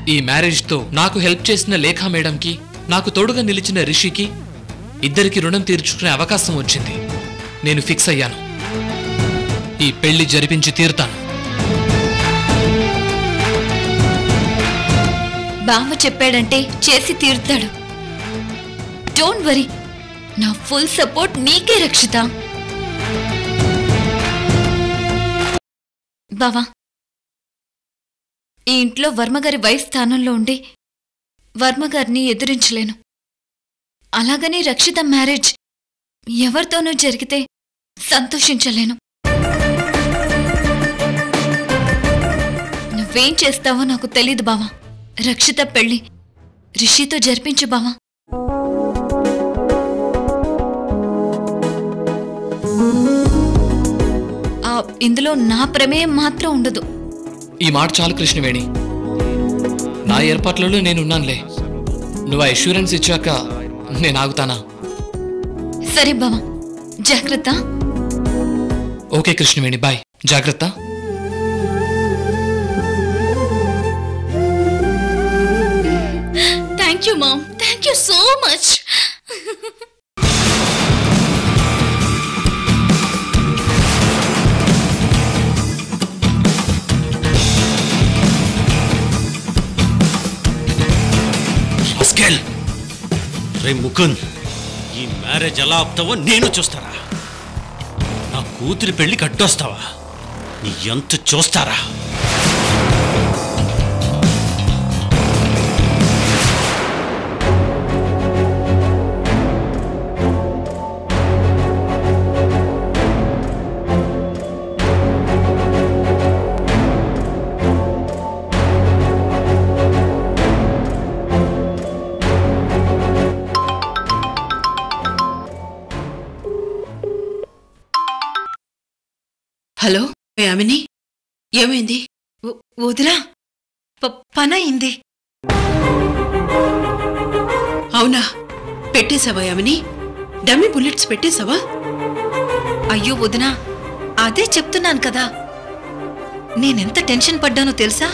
ఈ మ్యారేజ్తో నాకు హెల్ప్ చేసిన లేఖా మేడంకి నాకు తోడుగా నిలిచిన రిషికి ఇద్దరికి రుణం తీర్చుకునే అవకాశం వచ్చింది నేను ఫిక్స్ అయ్యాను ఈ పెళ్లి జరిపించి తీరుతాను బామ్మ చెప్పాడంటే చేసి తీరుతాడు డోంట్ వరీ నా ఫుల్ సపోర్ట్ నీకే రక్షిత బావా ఈ ఇంట్లో వర్మగారి వైఫ్ స్థానంలో ఉండి వర్మగారిని ఎదిరించలేను అలాగని రక్షిత మ్యారేజ్ ఎవరితోనూ జరిగితే సంతోషించలేను నువ్వేం చేస్తావో నాకు తెలీదు బావా రక్షిత పెళ్లి రిషితో జరిపించు బావా ఆ, ఇందులో నా ప్రమేయం మాత్రం ఉండదు ఈ మాట చాలు కృష్ణవేణి నా ఏర్పాట్లలో నేనున్నానులే నువ్వు ఆ ఇష్యూరెన్స్ ఇచ్చాక నేను ఆగుతానా సరే బావా జాగ్రత్త ఓకే కృష్ణవేణి బాయ్ జాగ్రత్త thank you ma'am thank you so much అస్కెల్ రే ముకుంద్ ఈ మ్యారేజ్ ఎలా ఆపుతావో నేను చూస్తారా నా కూతురి పెళ్లి కట్టొస్తావా నీ ఎంత చూస్తారా హలో యామిని ఏమైంది వ- వదినా ప- పనయింది అవునా పెట్టేశావా యామిని డమ్మీ బుల్లెట్స్ పెట్టేశావా అయ్యో వదినా అదే చెప్తున్నాను కదా నేనెంత టెన్షన్ పడ్డానో తెలుసా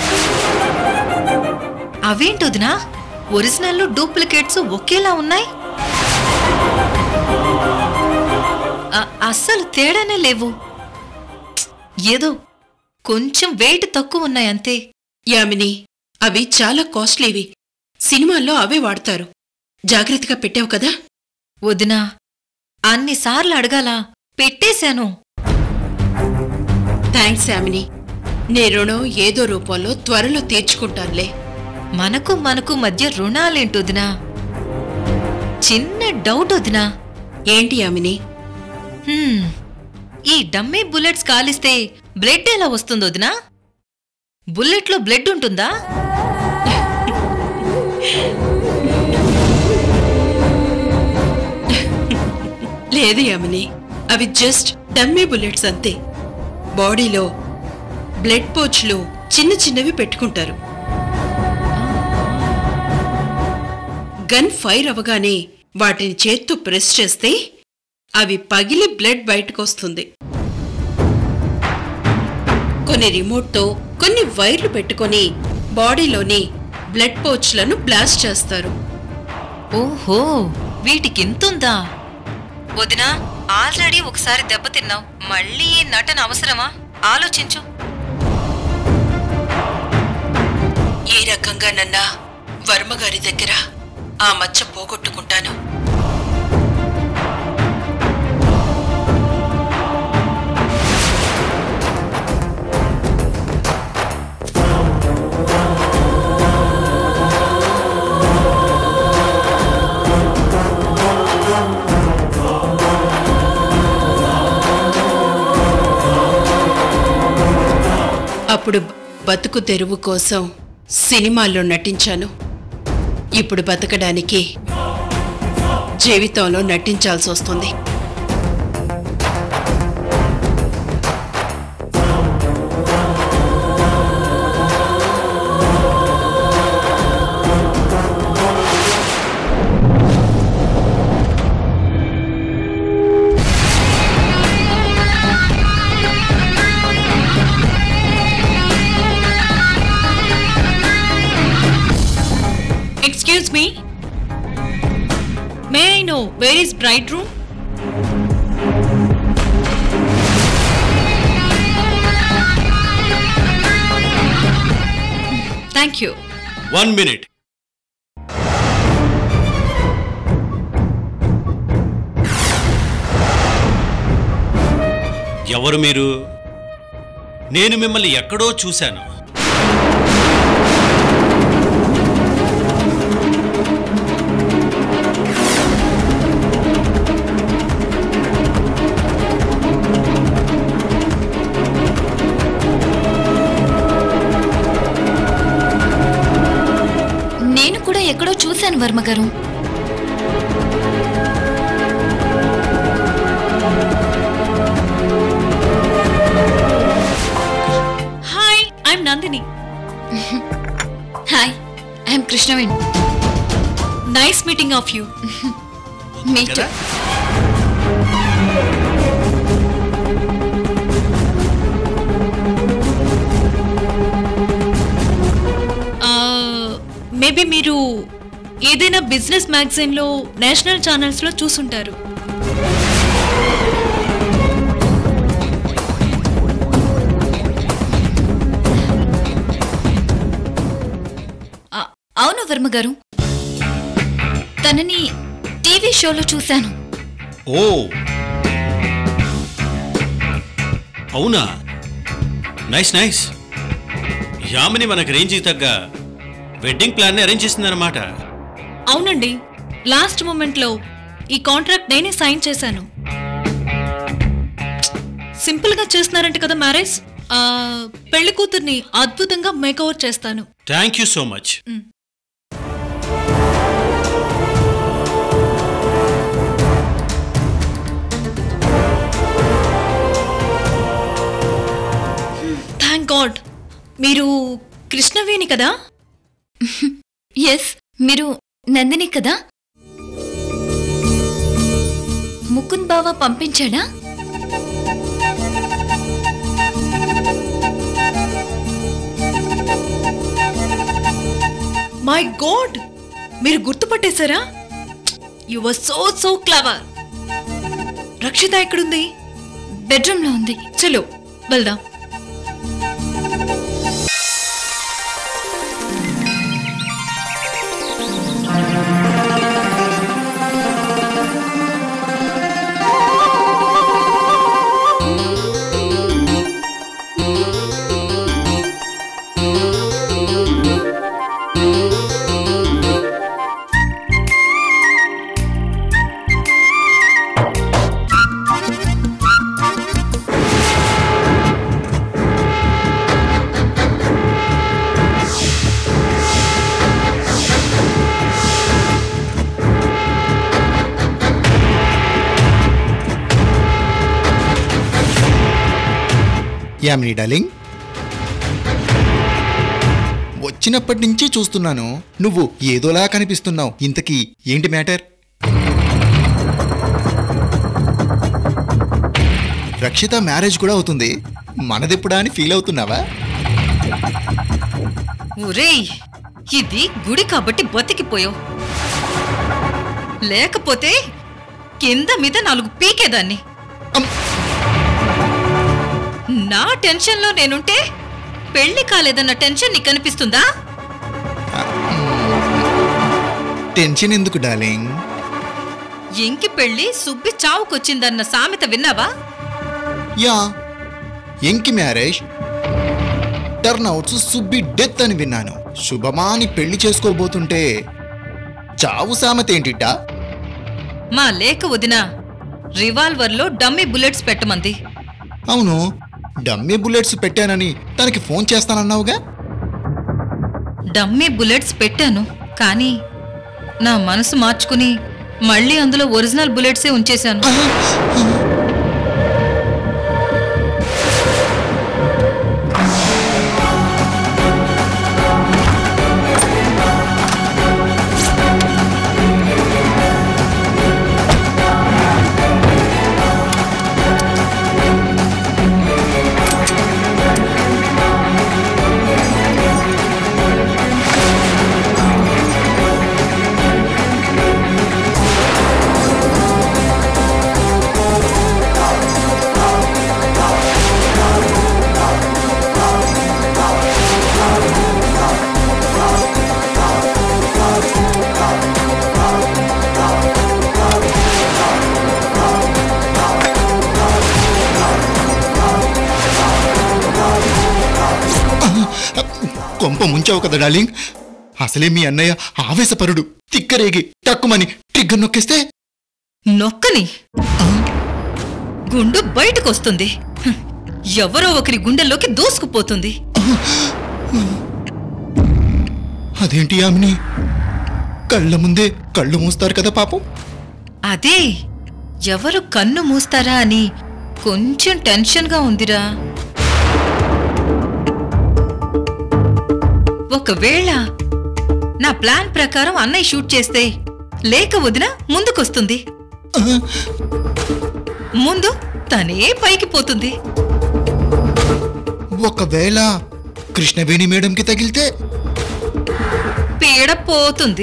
అవేంటి వదినా ఒరిజినల్ డూప్లికేట్స్ ఒకేలా ఉన్నాయి అ- అస్సలు తేడానే లేవు ఏదో కొంచెం వెయిట్ తక్కువ ఉన్నాయి అంతే యామిని అవి చాలా కాస్ట్లీవి సినిమాల్లో అవే వాడతారు జాగ్రత్తగా పెట్టావు కదా వదినా అన్నిసార్లు అడగాల పెట్టేశాను థ్యాంక్స్ యామిని నీ రుణం ఏదో రూపంలో త్వరలో తీర్చుకుంటానులే మనకు మనకు మధ్య రుణాలేంటి వదినా చిన్న డౌట్ వదినా ఏంటి యామిని హ్మ్, ఈ డమ్మీ బుల్లెట్స్ కాలిస్తే బ్లడ్ ఎలా వస్తుంది వదినా బుల్లెట్లో బ్లడ్ ఉంటుందా లేదు యామిని అవి జస్ట్ డమ్మీ బుల్లెట్స్ అంతే బాడీలో బ్లడ్ పోచ్లు చిన్న చిన్నవి పెట్టుకుంటారు గన్ ఫైర్ అవగానే వాటిని చేత్తో ప్రెస్ చేస్తే అవి పగిలి బ్లడ్ బయటకు వస్తుంది కొన్ని రిమోట్తో కొన్ని వైర్లు పెట్టుకొని బాడీలోని బ్లడ్ పోచ్లను బ్లాస్ట్ చేస్తారు ఓహో వీటికింతుందా వదినా ఆల్రెడీ ఒకసారి దెబ్బతిన్నావు మళ్ళీ ఈ నటన అవసరమా ఆలోచించు ఏ రకంగానన్నా వర్మగారి దగ్గర ఆ మచ్చ పోగొట్టుకుంటాను అప్పుడు బతుకు తెరువు కోసం సినిమాల్లో నటించాను ఇప్పుడు బతకడానికి జీవితంలో నటించాల్సి వస్తుంది Excuse me. May I know where is bride room? Thank you. One minute ఎవరు మీరు నేను మిమ్మల్ని ఎక్కడో చూశాను నేను కూడా ఎక్కడో చూశాను వర్మగారు Hi, I'm Nandini. Hi I'm Krishnaveni Nice meeting of you. Meet కదా? మేబీ మీరు ఏదైనా బిజినెస్ మ్యాగజైన్లో నేషనల్ ఛానల్స్లో చూసుంటారు అవును వర్మగారు తనని టీవీ షోలో చూశాను ఓ అవునా నైస్ నైస్ యామిని మనకు రేంజ్కి తగ్గ వెడ్డింగ్ ప్లాన్ని అరేంజ్ చేసిందన్నమాట అవునండి లాస్ట్ మూమెంట్లో ఈ కాంట్రాక్ట్ నేనే సైన్ చేశాను సింపుల్గా చేస్తున్నారంట కదా మ్యారేజ్ ఆ, పెళ్లి కూతుర్ని అద్భుతంగా మేకఓవర్ చేస్తాను thank you so much thank God మీరు కృష్ణవేణి కదా ఎస్ మీరు నందిని కదా ముకుంద్ బావ పంపించాడా మై గాడ్ మీరు గుర్తుపట్టేశారా you were so so clever Rakshitha ఎక్కడుంది బెడ్రూమ్లో ఉంది చలో వెళ్దాం యామిని డార్లింగ్ వచ్చినప్పటి నుంచి చూస్తున్నాను నువ్వు ఏదోలా కనిపిస్తున్నావు ఇంతకీ ఏంటి మ్యాటర్ రక్షిత మ్యారేజ్ కూడా అవుతుంది మనదెప్పుడా అని ఫీల్ అవుతున్నావా ఒరేయ్ ఇది గుడి కాబట్టి బతికిపోయావు లేకపోతే కింద మీద నాలుగు పీకేదాన్ని అమ్. నా టెన్షన్లో నేనుంటే పెళ్లి కాలేదన్న టెన్షన్ నీకు కనిపిస్తుందా టెన్షన్ ఎందుకు డార్లింగ్ ఇంకి పెళ్లి సుబ్బి చావుకొచ్చిందన్న సామెత విన్నావా yeah Enki marriage turn outs Subbi death అని విన్నాను శుభమా అని పెళ్లి చేసుకోబోతుంటే చావు సామెత ఏంటిటా మా లేక వదిన రివాల్వర్లో డమ్మీ బుల్లెట్స్ పెట్టమంది అవును డమ్మీ బుల్లెట్స్ పెట్టానని తనకి ఫోన్ చేస్తానన్నావుగా డమ్మీ బుల్లెట్స్ పెట్టాను కానీ నా మనసు మార్చుకుని మళ్ళీ అందులో ఒరిజినల్ బుల్లెట్సే ఉంచేశాను కొంప ముంచావు కదా డార్లింగ్ అసలే మీ అన్నయ్య ఆవేశపరుడు తిక్కరేగి టక్కుమని ట్రిగ్గర్ నొక్కేస్తే నొక్కని గుండు బయటకొస్తుంది హ్మ్. ఎవరో ఒకరి గుండెల్లోకి దూసుకుపోతుంది అదేంటి ఆమెని కళ్ళ ముందే కళ్ళు మూస్తారు కదా పాపం అదే ఎవరు కన్ను మూస్తారా అని కొంచెం టెన్షన్గా ఉందిరా ఒకవేళ నా ప్లాన్ ప్రకారం అన్నయ్య షూట్ చేస్తే లేక వదిన ముందుకొస్తుంది ముందు తనే పైకి పోతుంది ఒకవేళ కృష్ణవేణి మేడంకి తగిలితే పీడ పోతుంది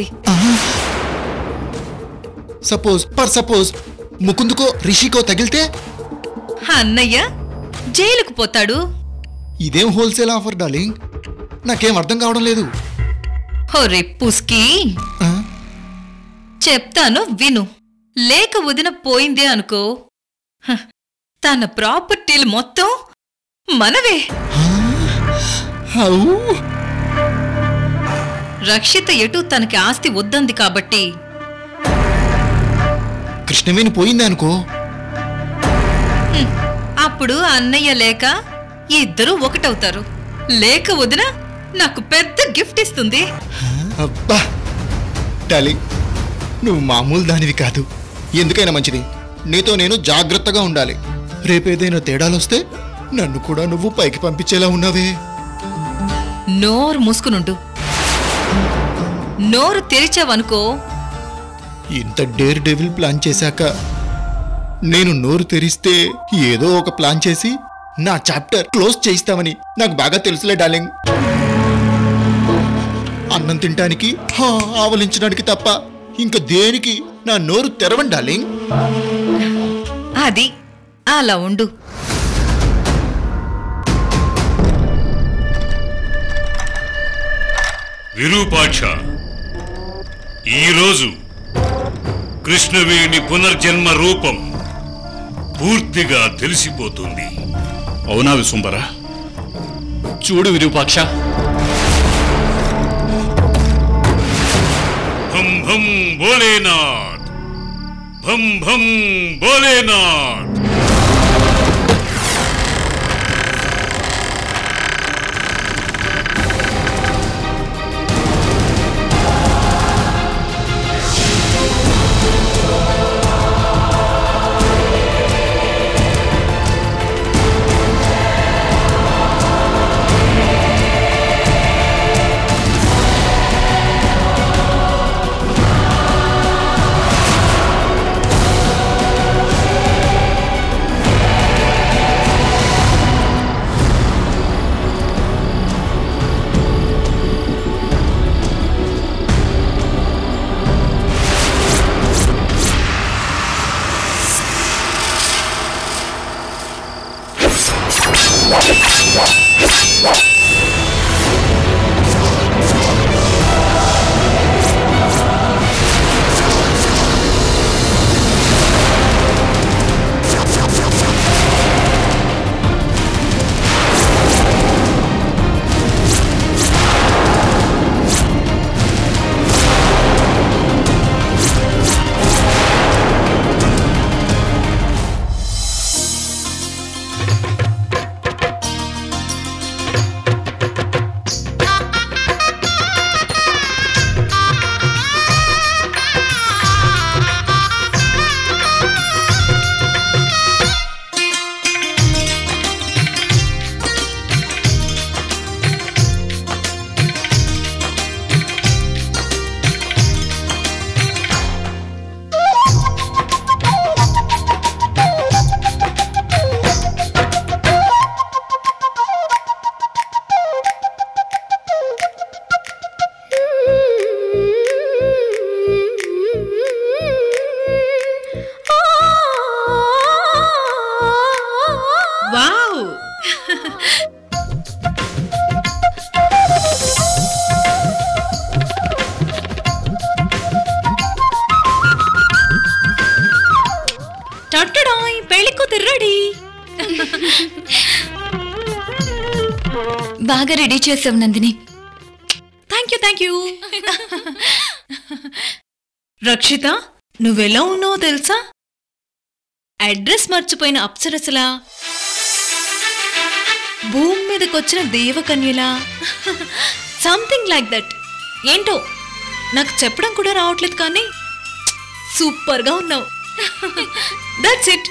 సపోజ్ పర్ సపోజ్ ముకుందుకో రిషికో తగిలితే అన్నయ్య జైలుకు పోతాడు ఇదేం హోల్సేల్ ఆఫర్ డార్లింగ్ నాకేం అర్థం కావడం లేదు హొరే పుస్కి ఆ? చెప్తాను విను లేక వదిన పోయిందే అనుకో హ, తన ప్రాపర్టీలు మొత్తం మనవే హౌ? రక్షిత ఎటు తనకి ఆస్తి వద్దంది కాబట్టి కృష్ణవేణి పోయింది అనుకో హ్మ్, అప్పుడు అన్నయ్య లేక ఇద్దరు ఒకటవుతారు లేక వదిన నాకు పెద్ద గిఫ్ట్ ఇస్తుంది అబ్బా డార్లింగ్ నువ్వు మామూలు దానివి కాదు ఎందుకైనా మంచిది నీతో నేను జాగ్రత్తగా ఉండాలి రేపేదైనా తేడాలొస్తే నన్ను కూడా నువ్వు పైకి పంపించేలా ఉన్నావే నోరు మూసుకునుండు నోరు తెరిచావనుకో ఇంత డేర్ డెవిల్ ప్లాన్ చేశాక నేను నోరు తెరిస్తే ఏదో ఒక ప్లాన్ చేసి నా చాప్టర్ క్లోజ్ చేయిస్తామని నాకు బాగా తెలుసులే డార్లింగ్ అన్నం తినటానికి హా, ఆవలించడానికి తప్ప ఇంక దేనికి నా నోరు తెరవండి డార్లింగ్ అది అలా ఉండు విరూపాక్ష ఈరోజు కృష్ణవేణి పునర్జన్మ రూపం పూర్తిగా తెలిసిపోతుంది అవునా విశుంబరా చూడు విరూపాక్ష భం భం భోలేనాథ్ భం భం భోలేనాథ్ వావ్ టట్టడాయ్ పెళ్లి కూతురు రెడీ బాగా రెడీ చేసావు Nandini thank you thank you Rakshitha నువ్వెలా ఉన్నావో తెలుసా అడ్రస్ మర్చిపోయిన అప్సరసలా భూమి మీదకి వచ్చిన దేవకన్యలా సంథింగ్ లైక్ దట్ ఏంటో నాకు చెప్పడం కూడా రావట్లేదు కానీ సూపర్గా ఉన్నావు దట్స్ ఇట్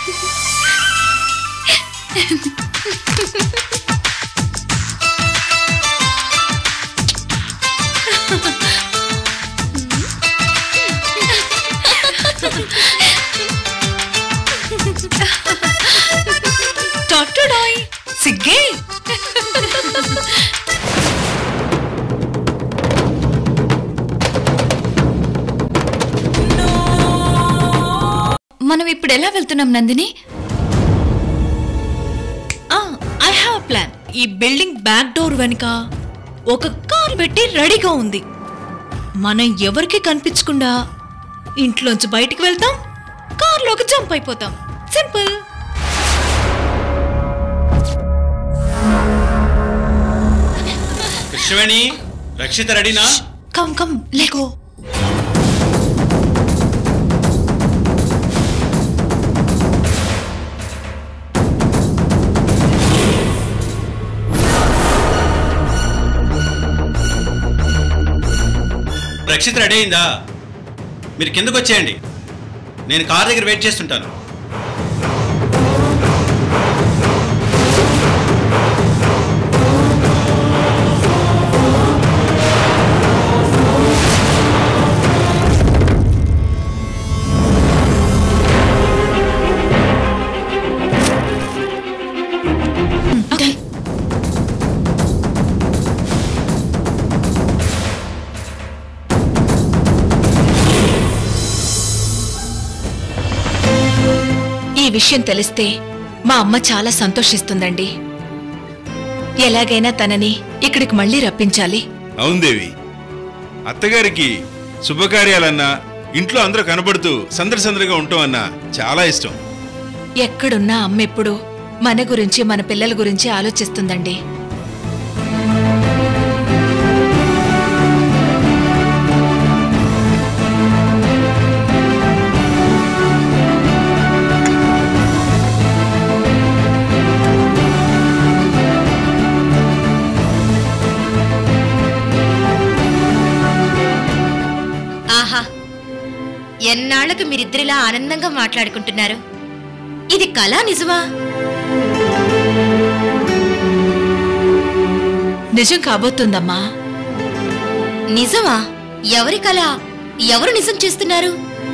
టాటాడాయ్ సిగ్గే మనం ఇప్పుడు ఎలా వెళ్తున్నాం నందిని ఐ హ్యావ్ ప్లాన్ ఈ బిల్డింగ్ బ్యాక్ డోర్ వెనుక ఒక కార్ పెట్టి రెడీగా ఉంది మనం ఎవరికి కనిపించకుండా ఇంట్లోంచి బయటికి వెళ్తాం కార్లోకి జంప్ అయిపోతాం సింపుల్ కృష్ణవేణి రక్షిత రెడీనా కమ్ కమ్ లేకో రక్షిత రెడీ అయిందా మీరు కిందకు వచ్చేయండి నేను కార్ దగ్గర వెయిట్ చేస్తుంటాను ఈ విషయం తెలిస్తే మా అమ్మ చాలా సంతోషిస్తుందండి ఎలాగైనా తనని ఇక్కడికి మళ్ళీ రప్పించాలి అవును దేవి అత్తగారికి శుభకార్యాలన్నా ఇంట్లో అందరూ కనబడుతూ సందడి సందడిగా ఉంటాం అన్నా చాలా ఇష్టం ఎక్కడున్నా అమ్మ ఎప్పుడు మన గురించి మన పిల్లల గురించి ఆలోచిస్తుందండి ఆహా ఎన్నాళ్లకు మీరిద్దరిలా ఆనందంగా మాట్లాడుకుంటున్నారు ఇది కళా నిజమా నిజం కాబోతుందమ్మా నిజమా ఎవరి కళ ఎవరు నిజం చేస్తున్నారు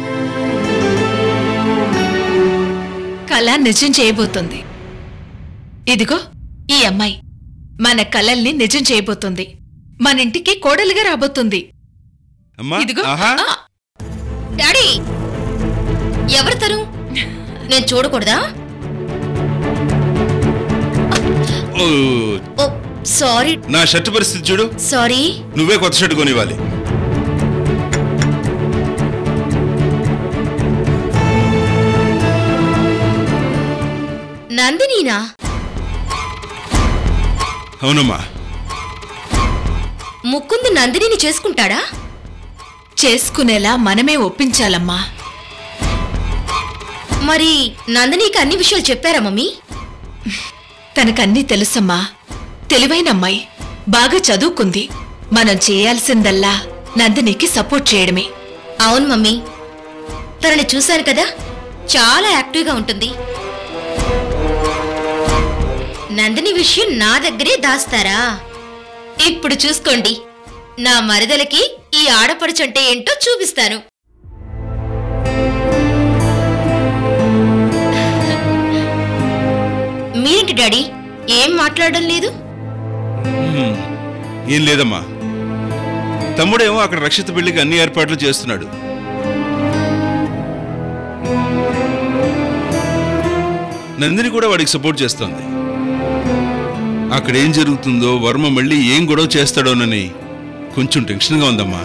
కళ నిజం చేయబోతుంది ఇదిగో ఈ అమ్మాయి మన కలల్ని నిజం చేయబోతుంది మన ఇంటికి కోడలిగా రాబోతుంది అమ్మా ఇదిగో ఆహా ఆ, డాడీ ఎవరు తను నేను చూడకూడదా ఓ, ఓ సారీ నా షర్ట్ పరిస్థితి చూడు సారీ నువ్వే కొత్త షర్ట్ కొనివ్వాలి నందినీనా అవునమ్మా ముక్కుంది నందినిని చేసుకుంటాడా చేసుకునేలా మనమే ఒప్పించాలమ్మా మరి నందినికి అన్ని విషయాలు చెప్పారా మమ్మీ తనకన్నీ తెలుసమ్మా తెలివైన అమ్మాయి బాగా చదువుకుంది మనం చేయాల్సిందల్లా నందినికి సపోర్ట్ చేయడమే అవును మమ్మీ తనని చూశాను కదా చాలా యాక్టివ్గా ఉంటుంది నందిని విషయం నా దగ్గరే దాస్తారా ఇప్పుడు చూసుకోండి నా మరదలకి ఈ ఆడపడుచంటే ఏంటో చూపిస్తాను మీరేంటి డాడీ ఏం మాట్లాడడం లేదు హ్మ్. ఏం లేదమ్మా తమ్ముడేమో అక్కడ రక్షిత పెళ్లికి అన్ని ఏర్పాట్లు చేస్తున్నాడు నందిని కూడా వాడికి సపోర్ట్ చేస్తోంది అక్కడ ఏం జరుగుతుందో వర్మ మళ్ళీ ఏం గొడవ చేస్తాడోనని కొంచెం టెన్షన్గా ఉందమ్మా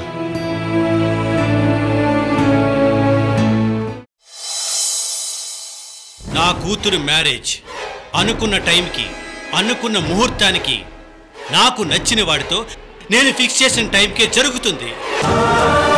నా కూతురు మ్యారేజ్ అనుకున్న టైంకి అనుకున్న ముహూర్తానికి నాకు నచ్చిన వాడితో నేను ఫిక్స్ చేసిన టైంకే జరుగుతుంది